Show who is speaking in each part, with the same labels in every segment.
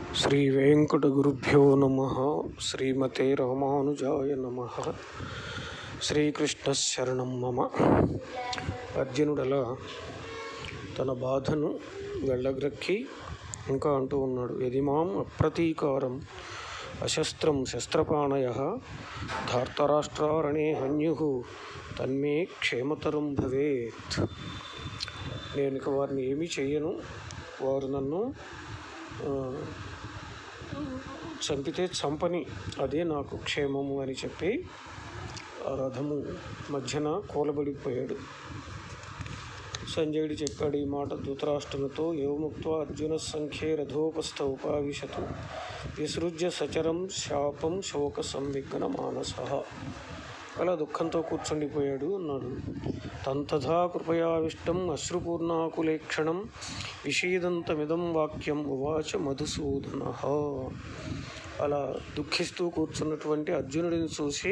Speaker 1: శ్రీ వెంకటగురుభ్యో నమ శ్రీమతే రామానుజాయ నమ శ్రీకృష్ణ శరణం మమ అర్జునుడలా తన బాధను వెళ్ళగ్రక్కి ఇంకా అంటూ ఉన్నాడు యదిమాం అప్రతీకారం అశస్త్రం శస్త్రపాణయ ధార్తరాష్ట్రారణే హన్యు తన్మే క్షేమతరం భవేత్ నేను ఇక వారిని ఏమీ చెయ్యను వారు నన్ను ఆ, చంపితే చంపని అదే నాకు క్షేమము అని చెప్పి ఆ రథము మధ్యన కూలబడిపోయాడు సంజయుడు చెప్పాడు ఈ మాట ధృతరాష్ట్రముతో యోముక్త అర్జున సంఖ్యే రథోపస్థ ఉపావిశతు విసృజ్య సచరం శాపం శోక సంవిఘ్న మానస అలా దుఃఖంతో కూర్చుండిపోయాడు అన్నాడు తంతథా కృపయావిష్టం అశ్రుపూర్ణాకులేక్షణం విషీదంతమిదం వాక్యం ఉవాచ మధుసూదన అలా దుఃఖిస్తూ కూర్చున్నటువంటి అర్జునుడిని చూసి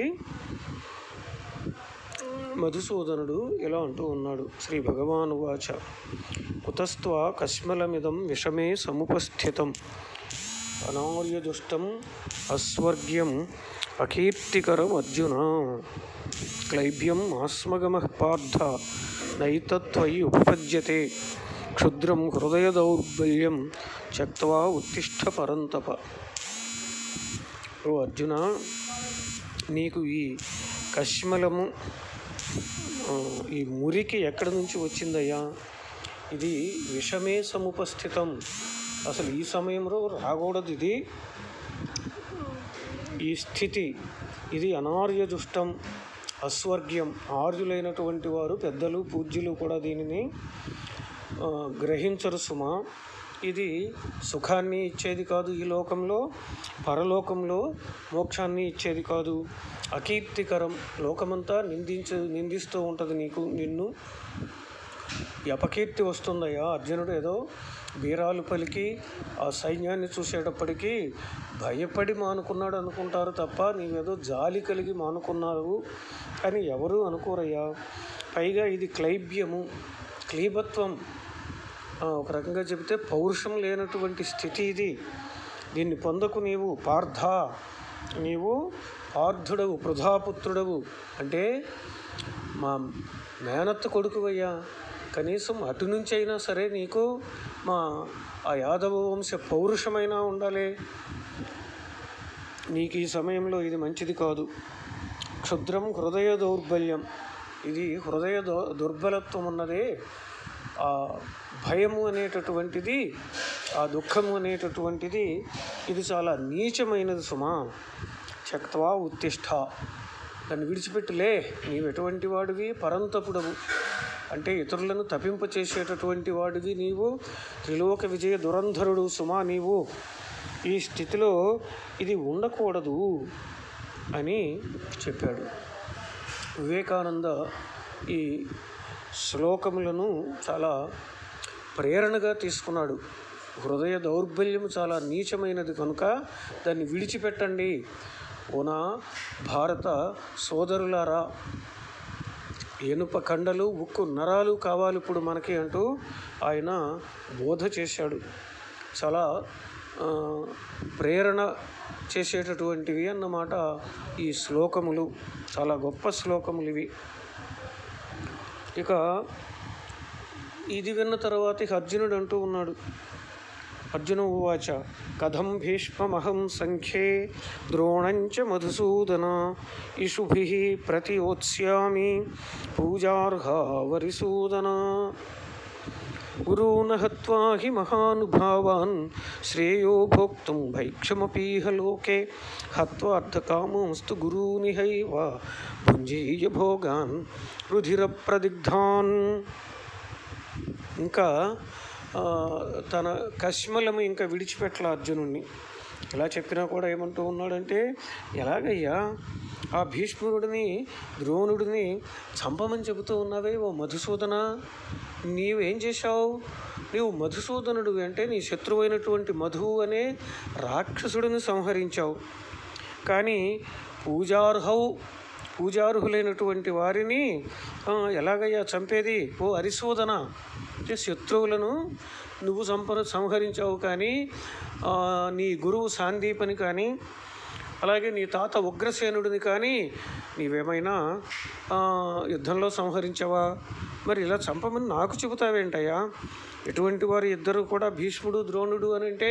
Speaker 1: మధుసూదనుడు ఇలా అంటూ ఉన్నాడు శ్రీ భగవాను వాచ కుతస్త్వ కశ్మలమిదం విషమే సముపస్థితం అనార్యదుష్టం అస్వర్గ్యం అకీర్తికరం అర్జున క్లైబ్యం ఆస్మగమ పార్థ నైతత్వయి ఉపపద్యతే క్షుద్రం హృదయ దౌర్బల్యం చక్వా ఉత్తిష్ట పరంతప ఓ అర్జున నీకు ఈ కష్మలము ఆ, ఈ మురికి ఎక్కడి నుంచి వచ్చిందయ్యా ఇది విషమే సముపస్థితం అసలు ఈ సమయంలో రాకూడదు ఇది ఈ స్థితి ఇది అనార్య దుష్టం అస్వర్గ్యం ఆర్యులైనటువంటి వారు పెద్దలు పూజ్యులు కూడా దీనిని ఆ, గ్రహించరు సుమా ఇది సుఖాన్ని ఇచ్చేది కాదు ఈ లోకంలో పరలోకంలో మోక్షాన్ని ఇచ్చేది కాదు అకీర్తికరం లోకమంతా నిందించ నిందిస్తూ ఉంటుంది నీకు నిన్ను ఈ అపకీర్తి వస్తుందయ్యా అర్జునుడు ఏదో బీరాలు పలికి ఆ సైన్యాన్ని చూసేటప్పటికీ భయపడి మానుకున్నాడు అనుకుంటారు తప్ప నీవేదో జాలి కలిగి మానుకున్నారు అని ఎవరు అనుకోరయ్యా పైగా ఇది క్లైబ్యము క్లీబత్వం ఆ, ఒక రకంగా చెబితే పౌరుషం లేనటువంటి స్థితి ఇది దీన్ని పొందకు నీవు పార్థ నీవు పార్థుడవు పృథాపుత్రుడవు అంటే మా మేనత్త కొడుకువయ్యా కనీసం అటు నుంచి అయినా సరే నీకు మా ఆ యాదవ వంశ పౌరుషమైనా ఉండాలి నీకు ఈ సమయంలో ఇది మంచిది కాదు క్షుద్రం హృదయ దౌర్బల్యం ఇది హృదయ దౌ దుర్బలత్వం ఉన్నదే ఆ భయము అనేటటువంటిది ఆ దుఃఖము అనేటటువంటిది ఇది చాలా నీచమైనది సుమా చక్వా ఉత్తిష్ట దాన్ని విడిచిపెట్టులే నీవు ఎటువంటి వాడివి పరంతపుడవు అంటే ఇతరులను తప్పింపచేసేటటువంటి వాడివి నీవు త్రిలోక విజయ దురంధరుడు సుమా నీవు ఈ స్థితిలో ఇది ఉండకూడదు అని చెప్పాడు వివేకానంద ఈ శ్లోకములను చాలా ప్రేరణగా తీసుకున్నాడు హృదయ దౌర్బల్యం చాలా నీచమైనది కనుక దాన్ని విడిచిపెట్టండి ఓనా భారత సోదరులారా ఎనుప కండలు ఉక్కు నరాలు కావాలి ఇప్పుడు మనకి అంటూ ఆయన బోధ చేశాడు చాలా ఆ, ప్రేరణ చేసేటటువంటివి అన్నమాట ఈ శ్లోకములు చాలా గొప్ప శ్లోకములు ఇవి ఇక ఇది విన్న తర్వాత ఇక అర్జునుడు అంటూ ఉన్నాడు అర్జున ఉవాచ కథం భీష్మహం సంఖ్యే ద్రోణంచ మధుసూదన ఇషుభి ప్రతియోత్స్యామి పూజార్హా వరిసూదన గురూన హత్వా హి మహానుభావాన్ శ్రేయో భోక్తుం భైక్షమపీహ లోకే హత్వార్థకామోస్తు గురూనిహైవ భుంజీయ భోగాన్ రుధిరప్రదిగ్ధాన్ ఇంకా ఆ, తన కష్మలము ఇంకా విడిచిపెట్టల అర్జునుణ్ణి ఇలా చెప్పినా కూడా ఏమంటూ ఉన్నాడంటే ఎలాగయ్యా ఆ భీష్ముడిని ద్రోణుడిని చంపమని చెబుతూ ఉన్నావే ఓ మధుసూదన నీవేం చేశావు నీవు మధుసూదనుడు అంటే నీ శత్రువైనటువంటి మధువు అనే రాక్షసుడిని సంహరించావు కానీ పూజార్హౌ పూజార్హులైనటువంటి వారిని ఆ, ఎలాగయ్యా చంపేది ఓ అరిశోధన అంటే శత్రువులను నువ్వు సంప సంహరించావు కానీ ఆ, నీ గురువు సాందీపని కానీ అలాగే నీ తాత ఉగ్రసేనుడిని కానీ నీవేమైనా ఆ, యుద్ధంలో సంహరించావా మరి ఇలా చంపమని నాకు చెబుతావేంటయ్యా ఎటువంటి వారు ఇద్దరు కూడా భీష్ముడు ద్రోణుడు అని అంటే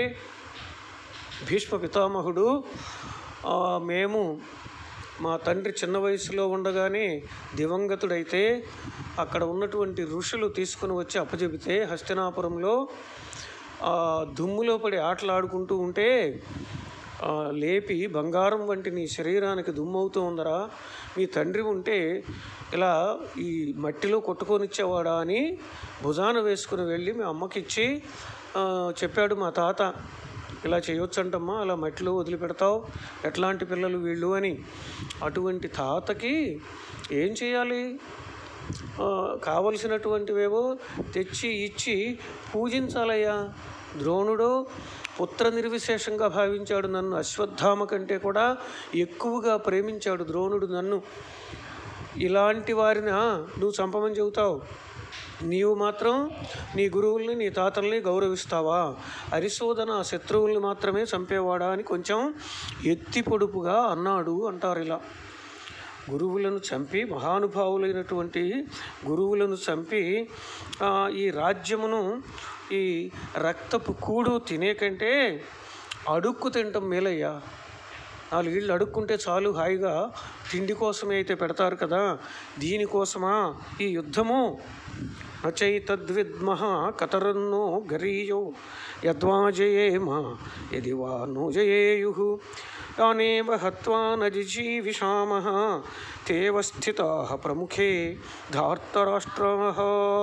Speaker 1: భీష్మ పితామహుడు ఆ, మేము మా తండ్రి చిన్న వయసులో ఉండగానే దివంగతుడైతే అక్కడ ఉన్నటువంటి ఋషులు తీసుకుని వచ్చి అప్పచెబితే హస్తినాపురంలో ఆ, దుమ్ములో పడి ఆటలాడుకుంటూ ఉంటే ఆ, లేపి బంగారం వంటి నీ శరీరానికి దుమ్ము అవుతూ ఉందరా మీ తండ్రి ఉంటే ఇలా ఈ మట్టిలో కొట్టుకొనిచ్చేవాడా అని భుజాన వేసుకుని వెళ్ళి మీ అమ్మకిచ్చి ఆ, చెప్పాడు మా తాత ఇలా చేయొచ్చంటమ్మా అలా మట్టిలో వదిలిపెడతావు ఎట్లాంటి పిల్లలు వీళ్ళు అని అటువంటి తాతకి ఏం చేయాలి ఆ, కావలసినటువంటివేవో తెచ్చి ఇచ్చి పూజించాలయ్యా ద్రోణుడు పుత్ర నిర్విశేషంగా భావించాడు నన్ను అశ్వత్థామ కంటే కూడా ఎక్కువగా ప్రేమించాడు ద్రోణుడు నన్ను ఇలాంటి వారిని ఆ, నువ్వు చంపమని చెబుతావు నీవు మాత్రం నీ గురువుల్ని నీ తాతల్ని గౌరవిస్తావా అరిశోధన ఆ శత్రువుల్ని మాత్రమే చంపేవాడా అని కొంచెం ఎత్తి పొడుపుగా అన్నాడు అంటారు ఇలా గురువులను చంపి మహానుభావులైనటువంటి గురువులను చంపి ఆ, ఈ రాజ్యమును ఈ రక్తపు కూడు తినే కంటే అడుక్కు తినటం మేలయ్యా నాలుగు ఇళ్ళు అడుక్కుంటే చాలు హాయిగా తిండి కోసమే అయితే పెడతారు కదా దీనికోసమా ఈ యుద్ధము నచైతద్విద్మః కతరన్నో గరీయో యద్వా జయేమ యది వా నో జయేయుః తానేవ హత్వా న జిజీవిషామः తేవ స్థితాः ప్రముఖే ధార్తరాష్ట్రాः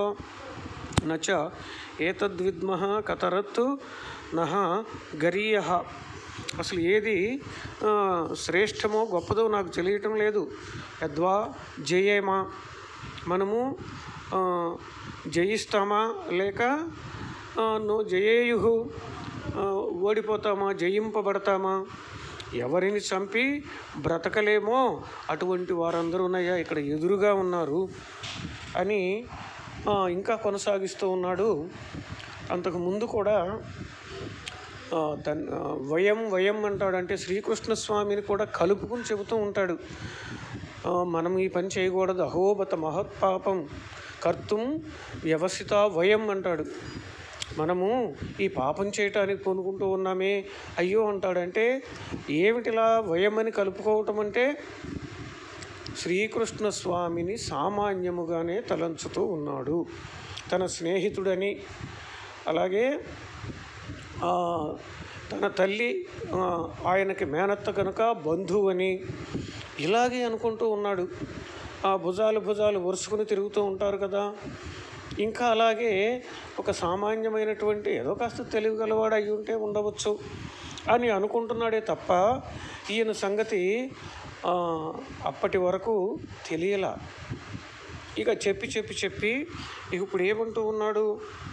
Speaker 1: నచ ఏతద్విద్మః కతరత్ నహ గరీయః అసలు ఏది ఆ, శ్రేష్టమో గొప్పదో నాకు తెలియటం లేదు యద్వా జయేమా మనము ఆ, జయిస్తామా లేక ఆ, నో జయేయు ఓడిపోతామా జయింపబడతామా ఎవరిని చంపి బ్రతకలేమో అటువంటి వారందరూ ఉన్నాయా ఇక్కడ ఎదురుగా ఉన్నారు అని ఆ, ఇంకా కొనసాగిస్తూ ఉన్నాడు అంతకు ముందు కూడా ఆ, తన్ ఆ, వయం వయం అంటాడు అంటే శ్రీకృష్ణ స్వామిని కూడా కలుపుకుని చెబుతూ ఉంటాడు ఆ, మనం ఈ పని చేయకూడదు అహోబత మహత్పాపం కర్తం వ్యవసిత వయం అంటాడు మనము ఈ పాపం చేయటానికి కొనుక్కుంటూ ఉన్నామే అయ్యో అంటాడంటే ఏమిటిలా వయమని కలుపుకోవటం అంటే శ్రీకృష్ణ స్వామిని సామాన్యముగానే తలంచుతూ ఉన్నాడు తన స్నేహితుడని అలాగే ఆ, తన తల్లి ఆ, ఆయనకి మేనత్త కనుక బంధువు అని ఇలాగే అనుకుంటూ ఉన్నాడు ఆ భుజాలు భుజాలు వరుసుకుని తిరుగుతూ ఉంటారు కదా ఇంకా అలాగే ఒక సామాన్యమైనటువంటి ఏదో కాస్త తెలివి గలవాడు అయి ఉంటే ఉండవచ్చు అని అనుకుంటున్నాడే తప్ప ఈయన సంగతి ఆ, అప్పటి వరకు తెలియలా ఇక చెప్పి చెప్పి చెప్పి ఇక ఇప్పుడు ఏమంటూ ఉన్నాడు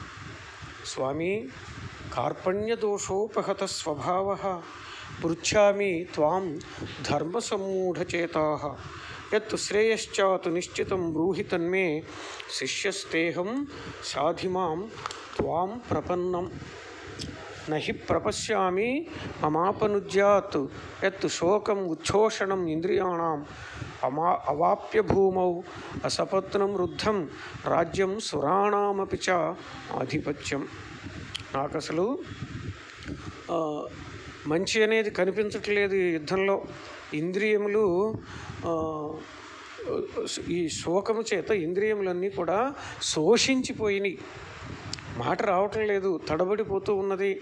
Speaker 1: స్వామి కార్పణ్యదోషోపహత స్వభావ పృచ్ఛామి త్వాం ధర్మసమ్మూఢచేతా యత్ శ్రేయశ్చాతు నిశ్చితం బ్రూహి తన్మే శిష్యస్తేహం సాధిమాం త్వాం ప్రపన్నం నహి ప్రపశ్యామి మమాపనుజ్యాత్ యత్ శోకం ఉచ్ఛోషణం ఇంద్రియాణం అమా అవాప్య భూమౌ అసపత్నం రుద్ధం రాజ్యం సురాణామపి చ ఆధిపత్యం నాకు అసలు ఆ, మంచి అనేది కనిపించట్లేదు ఈ యుద్ధంలో ఇంద్రియములు ఆ, ఈ శోకము చేత ఇంద్రియములన్నీ కూడా శోషించిపోయినాయి మాట రావటం లేదు తడబడిపోతూ ఉన్నది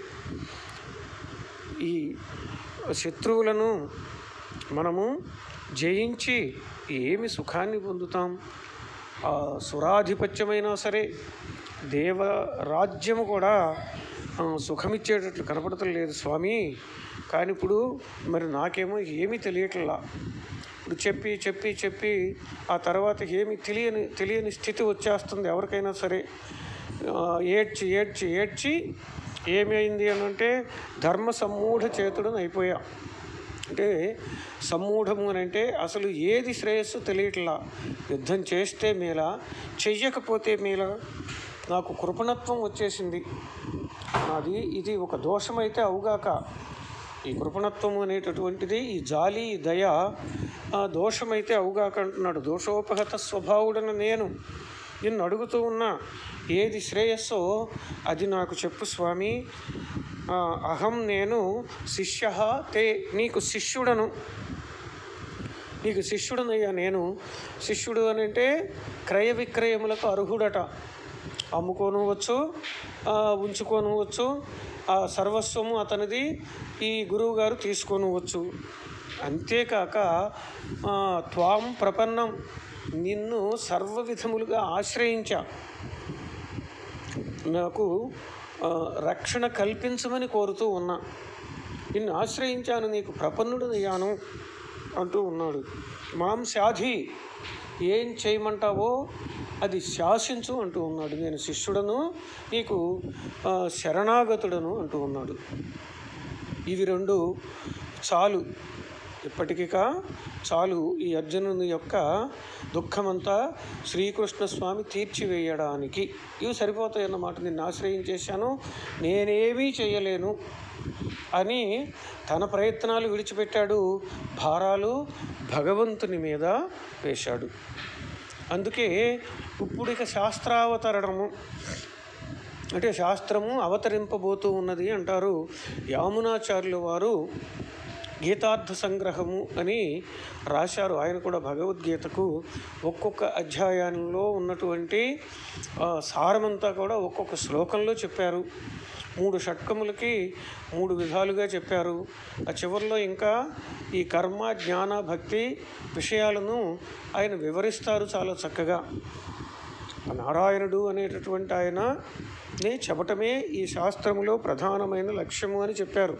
Speaker 1: ఈ శత్రువులను మనము జయించి ఏమి సుఖాన్ని పొందుతాం ఆ సురాధిపత్యమైనా సరే దేవ రాజ్యము కూడా ఆ, సుఖమిచ్చేటట్లు కనపడటం లేదు స్వామి కానీ ఇప్పుడు మరి నాకేమో ఏమీ తెలియట్లా ఇప్పుడు చెప్పి చెప్పి చెప్పి ఆ తర్వాత ఏమి తెలియని తెలియని స్థితి వచ్చేస్తుంది ఎవరికైనా సరే ఆ, ఏడ్చి ఏడ్చి ఏడ్చి ఏమైంది అని అంటే ధర్మ సమ్మూఢ చేతుడని అయిపోయా అంటే సమ్మూఢము అని అంటే అసలు ఏది శ్రేయస్సు తెలియట్లా యుద్ధం చేస్తే మేలా చెయ్యకపోతే మేలా నాకు కృపణత్వం వచ్చేసింది నాది ఇది ఒక దోషమైతే అవుగాక ఈ కృపణత్వం అనేటటువంటిది ఈ జాలి ఈ దయ ఆ దోషమైతే అవుగాక అంటున్నాడు దోషోపహత స్వభావుడను నేను నిన్ను అడుగుతూ ఉన్నా ఏది శ్రేయస్సో అది నాకు చెప్పు స్వామి ఆ, అహం నేను శిష్య తే నీకు శిష్యుడను నీకు శిష్యుడనయ్యా నేను శిష్యుడు అని అంటే క్రయ విక్రయములకు అర్హుడట అమ్ముకోనవచ్చు ఆ, ఉంచుకోనవచ్చు ఆ సర్వస్వము అతనిది ఈ గురువు గారు తీసుకోనవచ్చు అంతేకాక ఆ, త్వాం ప్రపన్నం నిన్ను సర్వ విధములుగా ఆశ్రయించా నాకు ఆ, రక్షణ కల్పించమని కోరుతూ ఉన్నా నిన్ను ఆశ్రయించాను నీకు ప్రపన్నుడయ్యాను అంటూ ఉన్నాడు మాం శాధి ఏం చేయమంటావో అది శాసించు అంటూ ఉన్నాడు నేను శిష్యుడను నీకు ఆ, శరణాగతుడను అంటూ ఉన్నాడు ఇవి రెండు చాలు ఇప్పటికిక చాలు ఈ అర్జునుని యొక్క దుఃఖమంతా శ్రీకృష్ణ స్వామి తీర్చివేయడానికి ఇవి సరిపోతాయి అన్నమాట నిన్ను ఆశ్రయించేశాను నేనేమీ చేయలేను అని తన ప్రయత్నాలు విడిచిపెట్టాడు భారాలు భగవంతుని మీద వేశాడు అందుకే ఇప్పుడు ఇక శాస్త్రావతరణము అంటే శాస్త్రము అవతరింపబోతూ ఉన్నది అంటారు యామునాచార్యుల వారు గీతార్థ సంగ్రహము అని రాశారు ఆయన కూడా భగవద్గీతకు ఒక్కొక్క అధ్యాయంలో ఉన్నటువంటి ఆ, సారమంతా కూడా ఒక్కొక్క శ్లోకంలో చెప్పారు మూడు షట్కములకి మూడు విధాలుగా చెప్పారు ఆ చివరిలో ఇంకా ఈ కర్మ జ్ఞాన భక్తి విషయాలను ఆయన వివరిస్తారు చాలా చక్కగా నారాయణుడు అనేటటువంటి ఆయన నే చెప్పటమే ఈ శాస్త్రములో ప్రధానమైన లక్ష్యము అని చెప్పారు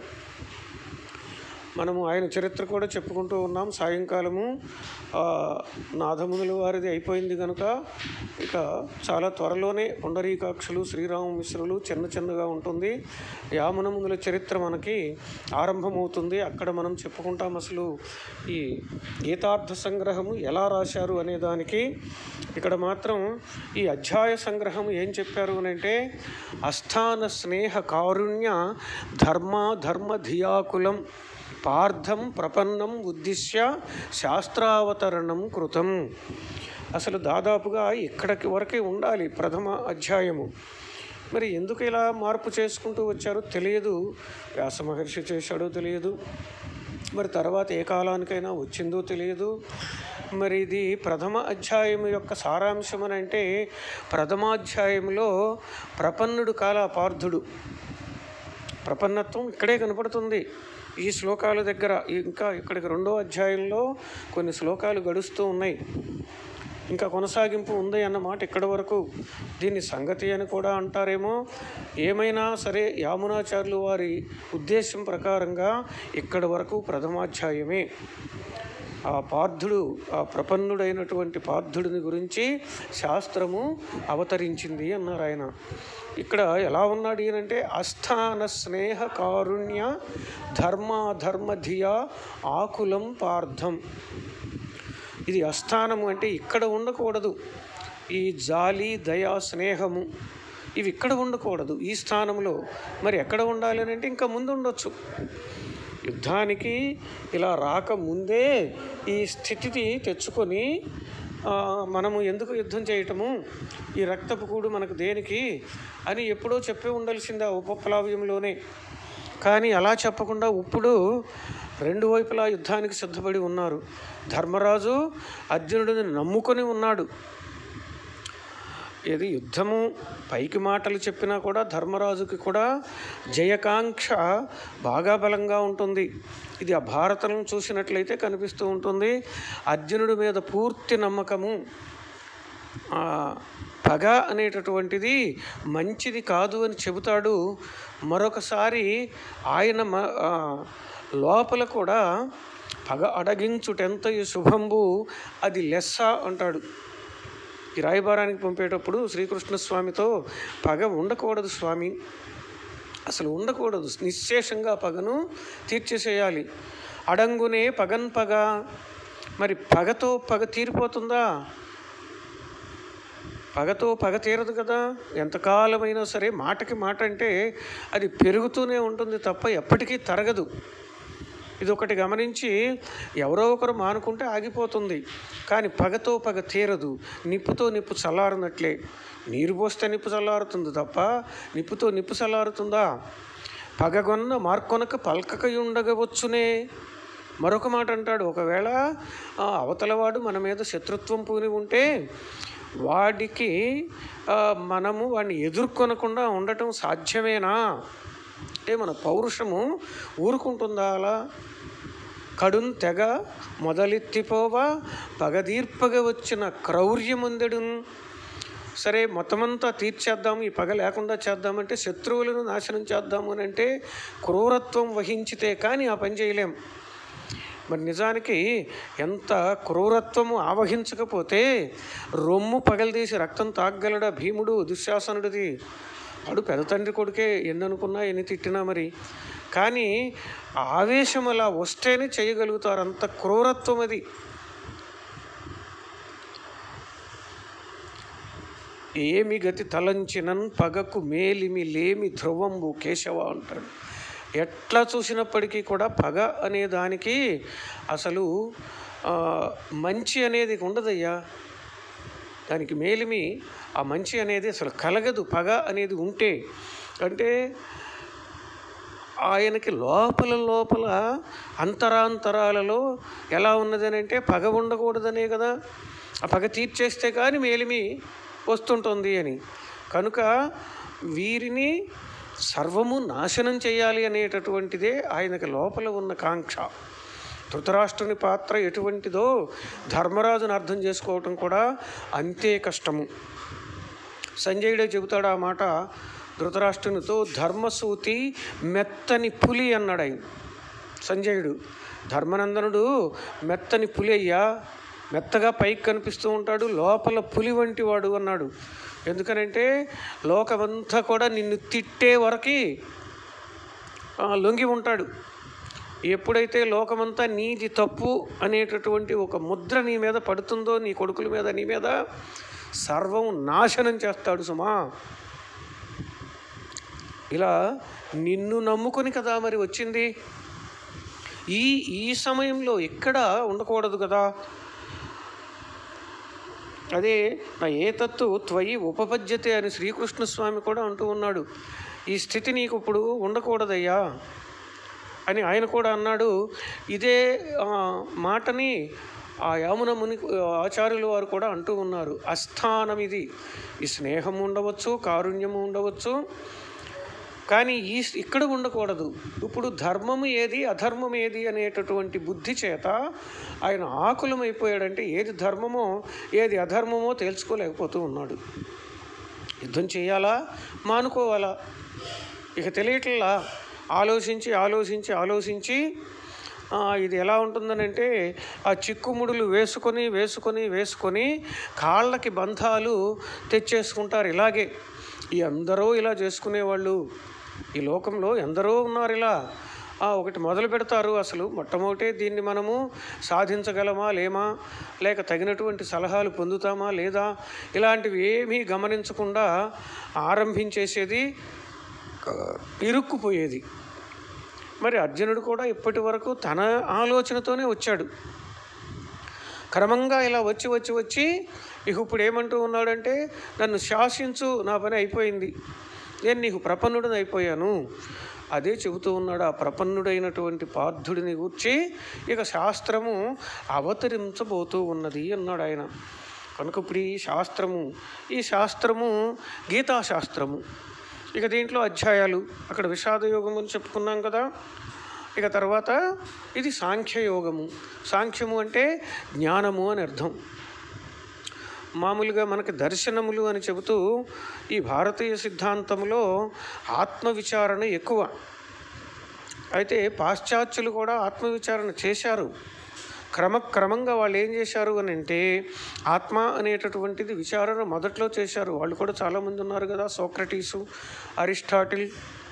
Speaker 1: మనము ఆయన చరిత్ర కూడా చెప్పుకుంటూ ఉన్నాం సాయంకాలము ఆ, నాథమునుల వారిది అయిపోయింది కనుక ఇక చాలా త్వరలోనే పుండరీకాక్షులు శ్రీరామ మిశ్రులు చిన్న చిన్నగా ఉంటుంది యామునమునుల చరిత్ర మనకి ఆరంభమవుతుంది అక్కడ మనం చెప్పుకుంటాం అసలు ఈ గీతార్థ సంగ్రహము ఎలా రాశారు అనే దానికి ఇక్కడ మాత్రం ఈ అధ్యాయ సంగ్రహం ఏం చెప్పారు అని అంటే అస్థాన స్నేహ కారుణ్య ధర్మ ధర్మ ధియాకులం పార్థం ప్రపన్నం ఉద్దిశ్య శాస్త్రావతరణం కృతం అసలు దాదాపుగా ఇక్కడికి వరకే ఉండాలి ప్రథమ అధ్యాయము మరి ఎందుకు ఇలా మార్పు చేసుకుంటూ వచ్చారో తెలియదు వ్యాస మహర్షి చేశాడో తెలియదు మరి తర్వాత ఏ కాలానికైనా వచ్చిందో తెలియదు మరి ఇది ప్రథమ అధ్యాయం యొక్క సారాంశం అని అంటే ప్రథమాధ్యాయంలో ప్రపన్నుడు కాల పార్థుడు ప్రపన్నత్వం ఇక్కడే కనపడుతుంది ఈ శ్లోకాల దగ్గర ఇంకా ఇక్కడికి రెండో అధ్యాయంలో కొన్ని శ్లోకాలు గడుస్తూ ఉన్నాయి ఇంకా కొనసాగింపు ఉంది అన్నమాట ఇక్కడి వరకు దీన్ని సంగతి అని కూడా అంటారేమో ఏమైనా సరే యామునాచార్యులు వారి ఉద్దేశం ప్రకారంగా ఇక్కడి వరకు ప్రథమాధ్యాయమే ఆ పార్థుడు ఆ ప్రపన్నుడైనటువంటి పార్థుడిని గురించి శాస్త్రము అవతరించింది అన్నారు ఆయన ఇక్కడ ఎలా ఉన్నాడు ఈయనంటే అస్థాన స్నేహ కారుణ్య ధర్మ ధర్మ ధియా ఆకులం పార్థం ఇది అస్థానము అంటే ఇక్కడ ఉండకూడదు ఈ జాలి దయా స్నేహము ఇవి ఇక్కడ ఉండకూడదు ఈ స్థానంలో మరి ఎక్కడ ఉండాలి అని అంటే ఇంకా ముందు ఉండొచ్చు యుద్ధానికి ఇలా రాకముందే ఈ స్థితిని తెచ్చుకొని ఆ, మనము ఎందుకు యుద్ధం చేయటము ఈ రక్తపు కూడు మనకు దేనికి అని ఎప్పుడో చెప్పి ఉండాల్సింది ఆ ఉపప్లావ్యంలోనే కానీ అలా చెప్పకుండా ఇప్పుడు రెండు వైపులా యుద్ధానికి సిద్ధపడి ఉన్నారు ధర్మరాజు అర్జునుడిని నమ్ముకొని ఉన్నాడు ఇది యుద్ధము పైకి మాటలు చెప్పినా కూడా ధర్మరాజుకి కూడా జయకాంక్ష బాగా బలంగా ఉంటుంది ఇది ఆ భారతం చూసినట్లయితే కనిపిస్తూ ఉంటుంది అర్జునుడి మీద పూర్తి నమ్మకము ఆ, పగ అనేటటువంటిది మంచిది కాదు అని చెబుతాడు మరొకసారి ఆయన మ ఆ, లోపల కూడా పగ అడగించుటెంతయు శుభంబు అది లెస్స అంటాడు ఈ రాయబారానికి పంపేటప్పుడు శ్రీకృష్ణ స్వామితో పగ ఉండకూడదు స్వామి అసలు ఉండకూడదు నిశ్శేషంగా పగను తీర్చేసేయాలి అడంగునే పగన్ పగ మరి పగతో పగ తీరిపోతుందా పగతో పగ తీరదు కదా ఎంతకాలమైనా సరే మాటకి మాట అంటే అది పెరుగుతూనే ఉంటుంది తప్ప ఎప్పటికీ తరగదు ఇది ఒకటి గమనించి ఎవరో ఒకరు మానుకుంటే ఆగిపోతుంది కానీ పగతో పగ తీరదు నిప్పుతో నిప్పు చల్లారినట్లే నీరు పోస్తే నిప్పు చల్లారుతుంది తప్ప నిప్పుతో నిప్పు చల్లారుతుందా పగగొన్న మార్కొనక పల్కకయుండగవచ్చునే మరొక మాట అంటాడు ఒకవేళ ఆ అవతలవాడు మన మీద శత్రుత్వం పూని ఉంటే వాడికి ఆ, మనము వాడిని ఎదుర్కొనకుండా ఉండటం సాధ్యమేనా అంటే మన పౌరుషము ఊరుకుంటుందా అలా కడున్ తెగ మొదలెత్తిపోవా పగదీర్పగ వచ్చిన క్రౌర్యముందెడున్ సరే మొత్తమంతా తీర్చేద్దాం ఈ పగ లేకుండా చేద్దామంటే శత్రువులను నాశనం చేద్దాము అని అంటే క్రూరత్వం వహించితే కానీ ఆ పని చేయలేం మరి నిజానికి ఎంత క్రూరత్వము ఆవహించకపోతే రొమ్ము పగలదీసి రక్తం తాగ్గలడా భీముడు దుశ్శాసనుడిది వాడు పెద్ద తండ్రి కొడుకే ఎన్ని అనుకున్నా ఎన్ని తిట్టినా మరి కానీ ఆవేశం అలా వస్తేనే చేయగలుగుతారు అంత క్రూరత్వం అది ఏమి గతి తలంచినన్ పగకు మేలిమి లేమి ధ్రువంబు కేశవ అంటాడు ఎట్లా చూసినప్పటికీ కూడా పగ అనే దానికి అసలు ఆ, మంచి అనేది ఉండదయ్యా దానికి మేలిమి ఆ మంచి అనేది అసలు కలగదు పగ అనేది ఉంటే అంటే ఆయనకి లోపల లోపల అంతరాంతరాలలో ఎలా ఉన్నదని అంటే పగ ఉండకూడదనే కదా ఆ పగ తీర్చేస్తే కానీ మేలిమి వస్తుంటుంది అని కనుక వీరిని సర్వము నాశనం చేయాలి అనేటటువంటిదే ఆయనకి లోపల ఉన్న కాంక్ష ధృతరాష్ట్రుని పాత్ర ఎటువంటిదో ధర్మరాజును అర్థం చేసుకోవటం కూడా అంతే కష్టము సంజయుడే చెబుతాడు ఆ మాట ధృతరాష్ట్రునితో ధర్మసూతి మెత్తని పులి అన్నాడు ఆయన సంజయుడు ధర్మనందనుడు మెత్తని పులి అయ్యా మెత్తగా పైకి కనిపిస్తూ ఉంటాడు లోపల పులి వంటి వాడు అన్నాడు ఎందుకనంటే లోకమంతా కూడా నిన్ను తిట్టే వరకు లొంగి ఉంటాడు ఎప్పుడైతే లోకమంతా నీది తప్పు అనేటటువంటి ఒక ముద్ర నీ మీద పడుతుందో నీ కొడుకుల మీద నీ మీద సర్వం నాశనం చేస్తాడు సుమా ఇలా నిన్ను నమ్ముకొని కదా మరి వచ్చింది ఈ ఈ సమయంలో ఎక్కడ ఉండకూడదు కదా అదే నా ఏతత్తు త్వయి ఉపపద్యతే అని శ్రీకృష్ణ స్వామి కూడా అంటూ ఉన్నాడు ఈ స్థితి నీకు ఇప్పుడు ఉండకూడదయ్యా అని ఆయన కూడా అన్నాడు ఇదే ఆ, మాటని ఆ యామున ముని ఆచార్యుల వారు కూడా అంటూ ఉన్నారు అస్థానం ఇది ఈ స్నేహం ఉండవచ్చు కారుణ్యము ఉండవచ్చు కానీ ఈ ఇక్కడ ఉండకూడదు ఇప్పుడు ధర్మము ఏది అధర్మం ఏది అనేటటువంటి బుద్ధి చేత ఆయన ఆకులమైపోయాడంటే ఏది ధర్మమో ఏది అధర్మమో తేల్చుకోలేకపోతూ ఉన్నాడు యుద్ధం చేయాలా మానుకోవాలా ఇక తెలియట్లా ఆలోచించి ఆలోచించి ఆలోచించి ఆ, ఇది ఎలా ఉంటుందనంటే ఆ చిక్కుముడులు వేసుకొని వేసుకొని వేసుకొని కాళ్ళకి బంధాలు తెచ్చేసుకుంటారు ఇలాగే ఈ అందరూ ఇలా చేసుకునేవాళ్ళు ఈ లోకంలో ఎందరో ఉన్నారు ఇలా ఆ, ఒకటి మొదలు పెడతారు అసలు మొట్టమొదటే దీన్ని మనము సాధించగలమా లేమా లేక తగినటువంటి సలహాలు పొందుతామా లేదా ఇలాంటివి ఏమీ గమనించకుండా ఆరంభించేసేది ఇరుక్కుపోయేది మరి అర్జునుడు కూడా ఇప్పటి వరకు తన ఆలోచనతోనే వచ్చాడు క్రమంగా ఇలా వచ్చి వచ్చి వచ్చి ఇక ఇప్పుడు ఏమంటూ ఉన్నాడంటే నన్ను శాసించు నా పని అయిపోయింది నేను నీకు ప్రపన్నుడిని అయిపోయాను అదే చెబుతూ ఉన్నాడు ఆ ప్రపన్నుడైనటువంటి పార్థుడిని గూర్చి ఇక శాస్త్రము అవతరించబోతూ ఉన్నది అన్నాడు ఆయన కనుక ఇప్పుడు ఈ శాస్త్రము ఈ శాస్త్రము గీతాశాస్త్రము ఇక దీంట్లో అధ్యాయాలు అక్కడ విషాద యోగం అని చెప్పుకున్నాం కదా ఇక తర్వాత ఇది సాంఖ్యయోగము సాంఖ్యము అంటే జ్ఞానము అని అర్థం మామూలుగా మనకి దర్శనములు అని చెబుతూ ఈ భారతీయ సిద్ధాంతంలో ఆత్మవిచారణ ఎక్కువ అయితే పాశ్చాత్యులు కూడా ఆత్మవిచారణ చేశారు క్రమక్రమంగా వాళ్ళు ఏం చేశారు అని అంటే ఆత్మ అనేటటువంటిది విచారణ మొదట్లో చేశారు వాళ్ళు కూడా చాలామంది ఉన్నారు కదా సోక్రటీసు అరిస్టాటిల్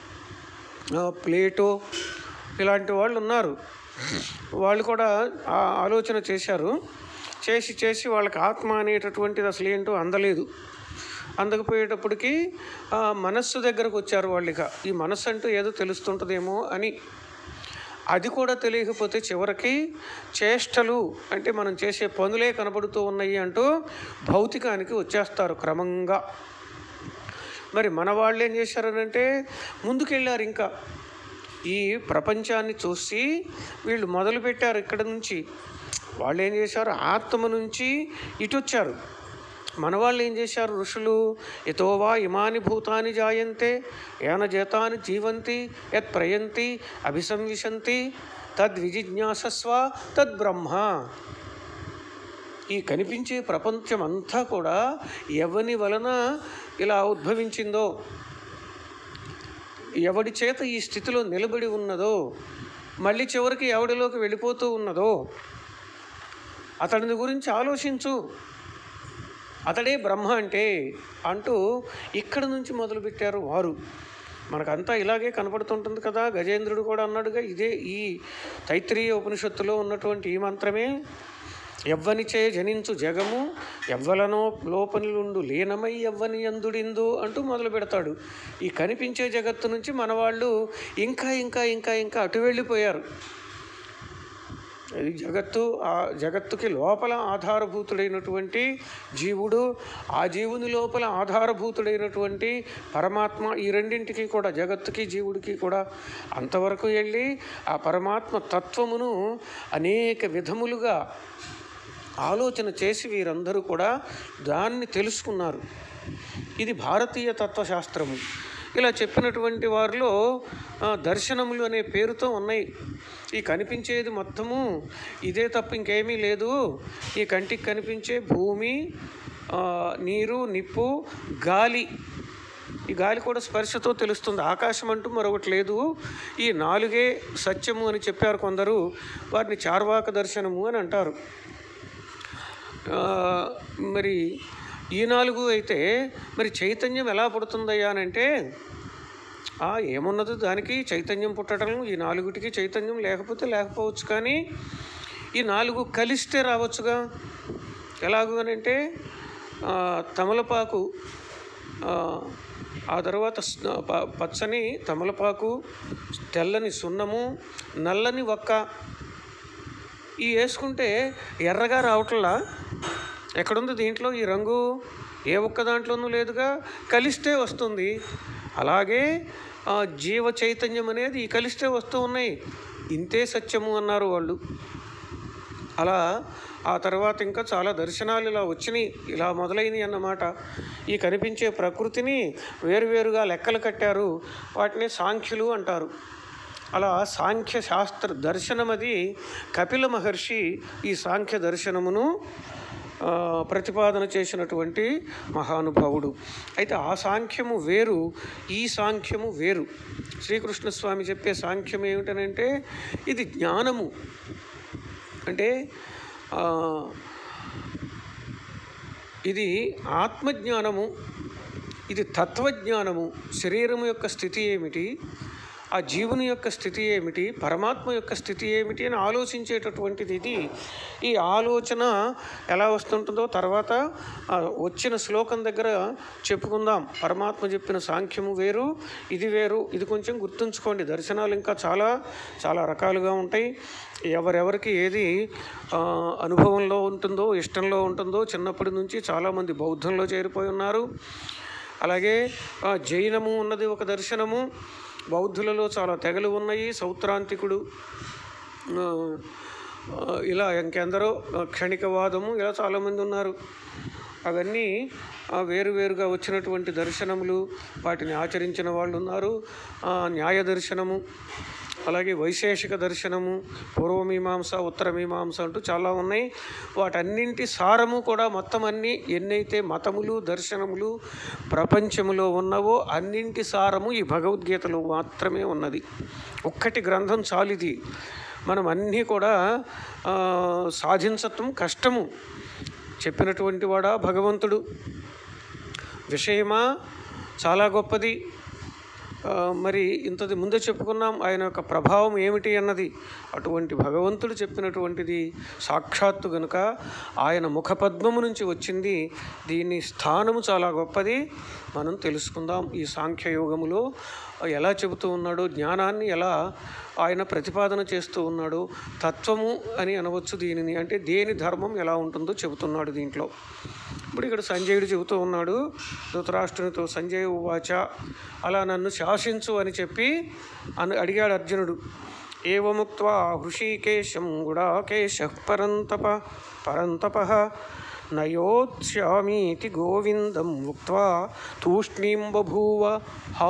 Speaker 1: ఆ, ప్లేటో ఇలాంటి వాళ్ళు ఉన్నారు వాళ్ళు కూడా ఆ ఆలోచన చేశారు చేసి చేసి వాళ్ళకి ఆత్మ అనేటటువంటిది అసలు ఏంటో అందలేదు అందకపోయేటప్పటికి ఆ మనస్సు దగ్గరకు వచ్చారు వాళ్ళు ఇక ఈ మనస్సు అంటూ ఏదో తెలుస్తుంటుందేమో అని అది కూడా తెలియకపోతే చివరికి చేష్టలు అంటే మనం చేసే పనులే కనబడుతూ ఉన్నాయి అంటూ భౌతికానికి వచ్చేస్తారు క్రమంగా మరి మన వాళ్ళు ఏం చేశారనంటే ముందుకెళ్ళారు ఇంకా ఈ ప్రపంచాన్ని చూసి వీళ్ళు మొదలుపెట్టారు ఇక్కడ నుంచి వాళ్ళు ఏం చేశారు ఆత్మ నుంచి ఇటు వచ్చారు మన వాళ్ళు ఏం చేశారు ఋషులు యతోవా ఇమాని భూతాని జాయంతే ఏన జేతాని జీవంతి యత్ ప్రయంతి అభిసంవిశంతి తద్విజిజ్ఞాసస్వ తద్బ్రహ్మ ఈ కనిపించే ప్రపంచం అంతా కూడా ఎవని వలన ఇలా ఉద్భవించిందో ఎవడి చేత ఈ స్థితిలో నిలబడి ఉన్నదో మళ్ళీ చివరికి ఎవడిలోకి వెళ్ళిపోతూ ఉన్నదో అతడిని గురించి ఆలోచించు అతడే బ్రహ్మ అంటే అంటూ ఇక్కడ నుంచి మొదలుపెట్టారు వారు మనకంతా ఇలాగే కనపడుతుంటుంది కదా గజేంద్రుడు కూడా అన్నాడుగా ఇదే ఈ తైత్రీయ ఉపనిషత్తులో ఉన్నటువంటి ఈ మంత్రమే ఎవ్వనిచే జనించు జగము ఎవ్వలనో లోపనిలుండు లీనమై ఎవ్వని ఎందుడిందు అంటూ మొదలు పెడతాడు ఈ కనిపించే జగత్తు నుంచి మన వాళ్ళు ఇంకా ఇంకా ఇంకా ఇంకా అటు వెళ్ళిపోయారు ఈ జగత్తు ఆ జగత్తుకి లోపల ఆధారభూతుడైనటువంటి జీవుడు ఆ జీవుని లోపల ఆధారభూతుడైనటువంటి పరమాత్మ ఈ రెండింటికి కూడా జగత్తుకి జీవుడికి కూడా అంతవరకు వెళ్ళి ఆ పరమాత్మ తత్వమును అనేక విధములుగా ఆలోచన చేసి వీరందరూ కూడా దాన్ని తెలుసుకున్నారు ఇది భారతీయ తత్వశాస్త్రము ఇలా చెప్పినటువంటి వారిలో ఆ, దర్శనములు అనే పేరుతో ఉన్నాయి ఈ కనిపించేది మొత్తము ఇదే తప్ప ఇంకేమీ లేదు ఈ కంటికి కనిపించే భూమి ఆ, నీరు నిప్పు గాలి ఈ గాలి కూడా స్పర్శతో తెలుస్తుంది ఆకాశం అంటూ మరొకటి లేదు ఈ నాలుగే సత్యము అని చెప్పారు కొందరు వారిని చార్వాక దర్శనము అని అంటారు ఆ, మరి ఈ నాలుగు అయితే మరి చైతన్యం ఎలా పుడుతుందయ్యా అని అంటే ఆ, ఏమున్నది దానికి చైతన్యం పుట్టడం ఈ నాలుగుటికి చైతన్యం లేకపోతే లేకపోవచ్చు కానీ ఈ నాలుగు కలిస్తే రావచ్చుగా ఎలాగు అని అంటే ఆ, తమలపాకు ఆ, ఆ తర్వాత స్- ప- పచ్చని తమలపాకు తెల్లని సున్నము నల్లని వక్క ఈ వేసుకుంటే ఎర్రగా రావట్లా ఎక్కడుంది దీంట్లో ఈ రంగు ఏ ఒక్క దాంట్లోనూ లేదుగా కలిస్తే వస్తుంది అలాగే ఆ, జీవ చైతన్యం అనేది ఈ కలిస్తే వస్తూ ఉన్నాయి ఇంతే సత్యము అన్నారు వాళ్ళు అలా ఆ తర్వాత ఇంకా చాలా దర్శనాలు ఇలా వచ్చినాయి ఇలా మొదలైనవి అన్నమాట ఈ కనిపించే ప్రకృతిని వేరువేరుగా లెక్కలు కట్టారు వాటిని సాంఖ్యులు అంటారు అలా సాంఖ్య శాస్త్ర దర్శనం అది కపిల మహర్షి ఈ సాంఖ్య దర్శనమును ఆ, ప్రతిపాదన చేసినటువంటి మహానుభావుడు అయితే ఆ సాంఖ్యము వేరు ఈ సాంఖ్యము వేరు శ్రీకృష్ణ స్వామి చెప్పే సాంఖ్యం ఏమిటనంటే ఇది జ్ఞానము అంటే ఆ, ఇది ఆత్మజ్ఞానము ఇది తత్వజ్ఞానము శరీరం యొక్క స్థితి ఏమిటి ఆ జీవుని యొక్క స్థితి ఏమిటి పరమాత్మ యొక్క స్థితి ఏమిటి అని ఆలోచించేటటువంటిది ఇది ఈ ఆలోచన ఎలా వస్తుంటుందో తర్వాత ఆ, వచ్చిన శ్లోకం దగ్గర చెప్పుకుందాం పరమాత్మ చెప్పిన సాంఖ్యము వేరు ఇది వేరు ఇది కొంచెం గుర్తుంచుకోండి దర్శనాలు ఇంకా చాలా చాలా రకాలుగా ఉంటాయి ఎవరెవరికి ఏది ఆ, అనుభవంలో ఉంటుందో ఇష్టంలో ఉంటుందో చిన్నప్పటి నుంచి చాలామంది బౌద్ధంలో చేరిపోయి ఉన్నారు అలాగే ఆ, జైనము ఉన్నది ఒక దర్శనము బౌద్ధులలో చాలా తెగలు ఉన్నాయి సౌత్రాంతికుడు ఆ, ఆ, ఇలా ఇంకెందరో ఆ, క్షణికవాదము ఇలా చాలామంది ఉన్నారు అవన్నీ ఆ, వేరువేరుగా వచ్చినటువంటి దర్శనములు వాటిని ఆచరించిన వాళ్ళు ఉన్నారు ఆ, న్యాయ దర్శనము అలాగే వైశేషిక దర్శనము పూర్వమీమాంస ఉత్తరమీమాంస అంటూ చాలా ఉన్నాయి వాటన్నింటి సారము కూడా మొత్తం అన్ని ఎన్నైతే మతములు దర్శనములు ప్రపంచములో ఉన్నవో అన్నింటి సారము ఈ భగవద్గీతలో మాత్రమే ఉన్నది ఒక్కటి గ్రంథం చాలిది మనం అన్నీ కూడా ఆ, సాధించటం కష్టము చెప్పినటువంటి వాడా భగవంతుడు విషయమా చాలా గొప్పది ఆ, మరి ఇంతది ముందే చెప్పుకున్నాం ఆయన యొక్క ప్రభావం ఏమిటి అన్నది అటువంటి భగవంతుడు చెప్పినటువంటిది సాక్షాత్తు గనుక ఆయన ముఖపద్మము నుంచి వచ్చింది దీని స్థానము చాలా గొప్పది మనం తెలుసుకుందాం ఈ సాంఖ్యయోగములో ఎలా చెబుతూ ఉన్నాడో జ్ఞానాన్ని ఎలా ఆయన ప్రతిపాదన చేస్తూ ఉన్నాడు తత్వము అని అనవచ్చు దీనిని అంటే దేని ధర్మం ఎలా ఉంటుందో చెబుతున్నాడు దీంట్లో ఇప్పుడు ఇక్కడ సంజయుడు చెబుతూ ఉన్నాడు ధృతరాష్ట్రునితో సంజయ్ ఉవాచ అలా నన్ను శాసించు అని చెప్పి అని అడిగాడు అర్జునుడు ఏవముక్త్వా హృషీకేశం గుడాకేశ పరంతప పరంతప నయోత్స్యామీతి గోవిందం ఉక్త్వా తూష్ణీం బభూవ హా